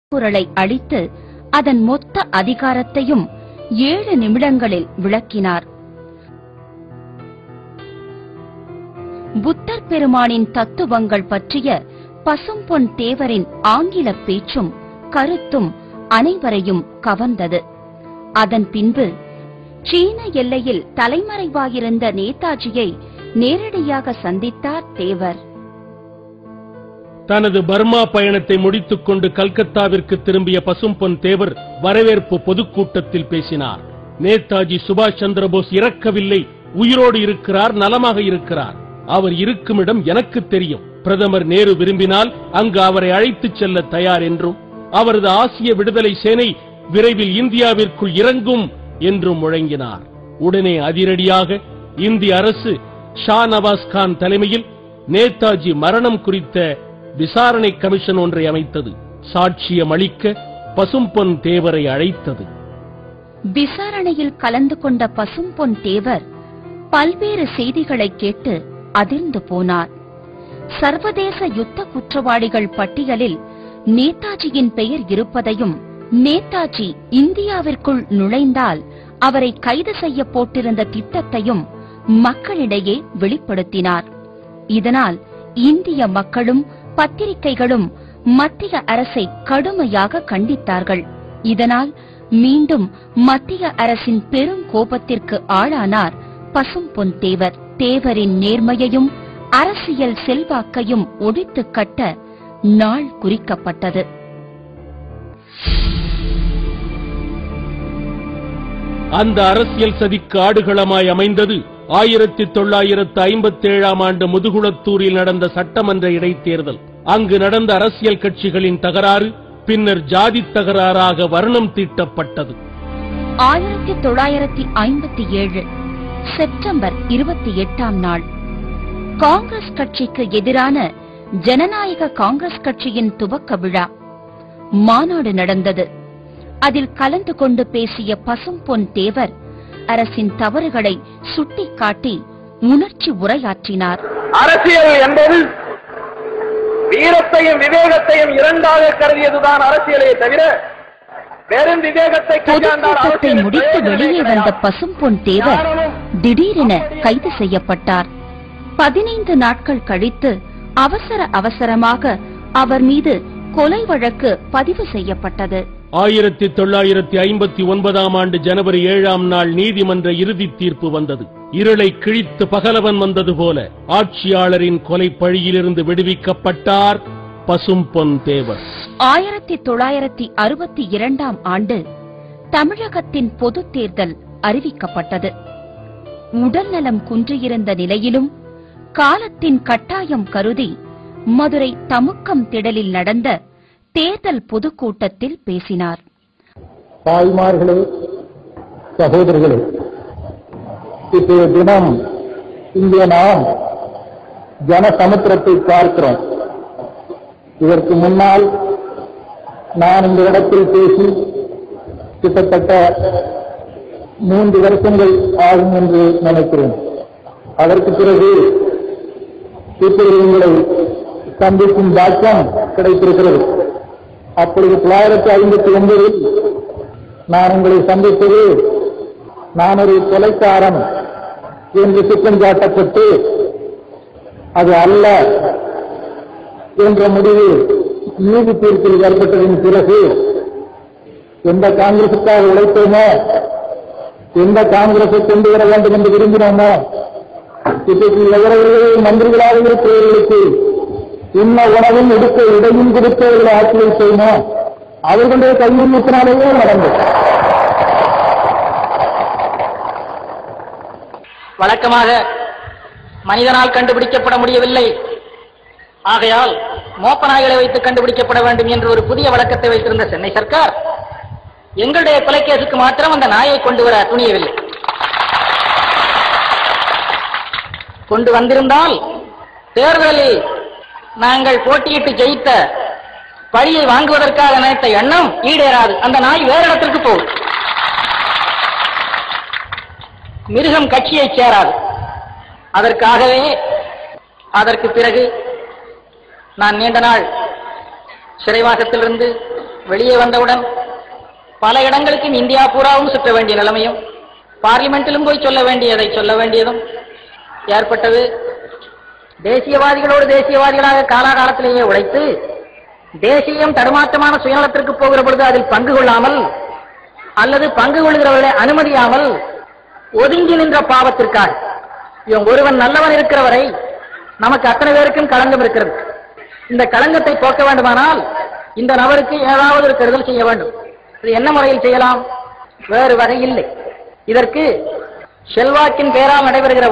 குரலை அளித்து அதன் மொத்த அதிகாரத்தையும் ஏழு நிமிடங்களில் விளக்கினார் புத்தர் பெருமானின் தத்துவங்கள் பற்றிய பசும்பொன் தேவரின் ஆங்கில பேச்சும் கருத்தும் அனைவரையும் கவர்ந்தது அதன் பின்பு சீன எல்லையில் தலைமறைவாயிருந்த நேதாஜியை நேரடியாக சந்தித்தார் தேவர் தனது பர்மா பயணத்தை முடித்துக் கொண்டு கல்கத்தாவிற்கு திரும்பிய பசும்பொன் தேவர் வரவேற்பு பொதுக்கூட்டத்தில் பேசினார் நேதாஜி சுபாஷ் சந்திரபோஸ் இறக்கவில்லை உயிரோடு இருக்கிறார் நலமாக இருக்கிறார் அவர் இருக்கும் இடம் எனக்கு தெரியும் பிரதமர் நேரு விரும்பினால் அங்கு அவரை அழைத்துச் செல்ல தயார் என்றும் அவரது ஆசிய விடுதலை சேனை விரைவில் இந்தியாவிற்குள் இறங்கும் என்றும் முழங்கினார் உடனே அதிரடியாக இந்திய அரசு ஷா நவாஸ் கான் தலைமையில் நேதாஜி மரணம் குறித்த விசாரணை கமிஷன் ஒன்றை அமைத்தது சாட்சியம் அளிக்க பசும்பொன் தேவரை அழைத்தது விசாரணையில் கலந்து கொண்ட பசும்பொன் தேவர் பல்வேறு செய்திகளை கேட்டு அதிர்ந்து போனார் சர்வதேச யுத்த குற்றவாளிகள் பட்டியலில் நேதாஜியின் பெயர் இருப்பதையும் நேதாஜி இந்தியாவிற்குள் நுழைந்தால் அவரை கைது செய்ய போட்டிருந்த திட்டத்தையும் மக்களிடையே வெளிப்படுத்தினார் இதனால் இந்திய மக்களும் பத்திரிகைகளும் மத்திய அரசை கடுமையாக கண்டித்தார்கள் இதனால் மீண்டும் மத்திய அரசின் பெரும் கோபத்திற்கு ஆளானார் பசும்பொன் தேவர் தேவரின் நேர்மையையும் அரசியல் செல்வாக்கையும் ஒழித்துக் கட்ட நாள் குறிக்கப்பட்டது அந்த அரசியல் சதிக்கு ஆடுகளமாய் அமைந்தது ஆயிரத்தி தொள்ளாயிரத்து ஐம்பத்தி ஏழாம் ஆண்டு முதுகுளத்தூரில் நடந்த சட்டமன்ற இடைத்தேர்தல் அங்கு நடந்த அரசியல் கட்சிகளின் தகராறு பின்னர் ஜாதி தகராறாக வர்ணம் தீட்டப்பட்டது ஆயிரத்தி தொள்ளாயிரத்தி ஐம்பத்தி ஏழு செப்டம்பர் இருபத்தி எட்டாம் நாள் காங்கிரஸ் கட்சிக்கு எதிரான ஜனநாயக காங்கிரஸ் கட்சியின் துவக்க விழா மாநாடு நடந்தது அதில் கலந்து கொண்டு பேசிய பசும்பொன் தேவர் அரசின் தவறுகளை சுட்டிக்காட்டி உணர்ச்சி உரையாற்றினார் அரசியல் என்பது வீரத்தையும் விவேகத்தையும் இரண்டாக கருதியதுதான் அரசியலே தவிர வெறும் விவேகத்தை கையாண்டால் பொதுக்கூட்டத்தை அரசியலில் முடித்து பிரயோஜனமே வெளியே வந்த கிடையாது. பசும்பொன் தேவர் யாரும் திடீரென கைது செய்யப்பட்டார் பதினைந்து நாட்கள் கழித்து அவசர அவசரமாக அவர் மீது கொலை வழக்கு பதிவு செய்யப்பட்டது ஆயிரத்தி தொள்ளாயிரத்தி ஐம்பத்தி ஒன்பதாம் ஆண்டு ஜனவரி ஏழாம் நாள் நீதிமன்ற இறுதி தீர்ப்பு வந்தது இருளை கிழித்து பகலவன் வந்தது போல ஆட்சியாளரின் கொலை பழியிலிருந்து விடுவிக்கப்பட்டார் பசும்பொன் தேவர் ஆயிரத்தி தொள்ளாயிரத்தி அறுபத்தி இரண்டாம் ஆண்டு தமிழகத்தின் பொதுத் தேர்தல் அறிவிக்கப்பட்டது உடல்நலம் குன்றியிருந்த நிலையிலும் காலத்தின் கட்டாயம் கருதி மதுரை தமுக்கம் திடலில் நடந்த தேர்தல் பொதுக்கூட்டத்தில் பேசினார் தாய்மார்களே சகோதரர்களே இன்றைய தினம் இங்கே நாம் ஜனசமுத்திரத்தை பார்க்கிறோம் இதற்கு முன்னால் நான் இந்த இடத்தில் பேசி கிட்டத்தட்ட மூன்று வருஷங்கள் ஆகும் என்று நினைக்கிறேன் அதற்கு பிறகு இப்பொழுது உங்களை சந்திக்கும் பாக்கியம் கிடைத்திருக்கிறது அப்பொழுது தொள்ளாயிரத்தி ஐம்பத்தி ஒன்பதில் நான் உங்களை சந்தித்தது நான் ஒரு கொலைக்காரன் என்று குற்றம் சாட்டப்பட்டு அது அல்ல என்ற முடிவு நீதி தீர்ப்பில் ஏற்பட்டதின் பிறகு எந்த காங்கிரசுக்காக உழைத்தோமோ எந்த காங்கிரஸை கொண்டு வர வேண்டும் என்று விரும்பினோமோ இன்றைக்கு எவரவர்கள் மந்திரிகளாக இருக்கிறவர்களுக்கு உண்ண உணவும் எடுக்க இடையும் கொடுத்தவர்களை ஆட்சி வைத்தோமோ அவர்களுடைய கையெழுத்தினாலேயே நடந்தது வழக்கமாக மனிதனால் கண்டுபிடிக்கப்பட முடியவில்லை ஆகையால் மோப்ப நாய்களை வைத்து கண்டுபிடிக்கப்பட வேண்டும் என்று ஒரு புதிய வழக்கத்தை வைத்திருந்த சென்னை சர்க்கார் எங்களுடைய கொலைக்கேசுக்கு மாத்திரம் அந்த நாயை கொண்டு வர துணியவில்லை கொண்டு வந்திருந்தால் தேர்தலில் நாங்கள் போட்டியிட்டு ஜெயித்த பழியை வாங்குவதற்காக நினைத்த எண்ணம் ஈடேறாது அந்த நாய் வேறு இடத்திற்கு போகும் மிருகம் கட்சியைச் சேராது அதற்காகவே அதற்கு பிறகு நான் நீண்ட நாள் சிறைவாசத்திலிருந்து வெளியே வந்தவுடன் பல இடங்களுக்கும் இந்தியா பூராவும் சுற்ற வேண்டிய நிலைமையும் பார்லிமெண்டிலும் போய் சொல்ல வேண்டியதை சொல்ல வேண்டியதும் ஏற்பட்டது தேசியவாதிகளோடு தேசியவாதிகளாக காலாகாலத்திலேயே உழைத்து தேசியம் தடுமாற்றமான சுயநலத்திற்கு போகிற பொழுது அதில் பங்கு கொள்ளாமல் அல்லது பங்கு கொள்கிறவர்களை அனுமதியாமல் ஒதுங்கி நின்ற பாவத்திற்காக இவன் ஒருவன் நல்லவன் இருக்கிற வரை நமக்கு அத்தனை பேருக்கும் களங்கம் இருக்கிறது இந்த களங்கத்தை போக்க வேண்டுமானால் இந்த நபருக்கு ஏதாவது ஒரு கெடுதல் செய்ய வேண்டும் இது என்ன முறையில் செய்யலாம் வேறு வகை இல்லை இதற்கு செல்வாக்கின் பேரால் நடைபெறுகிற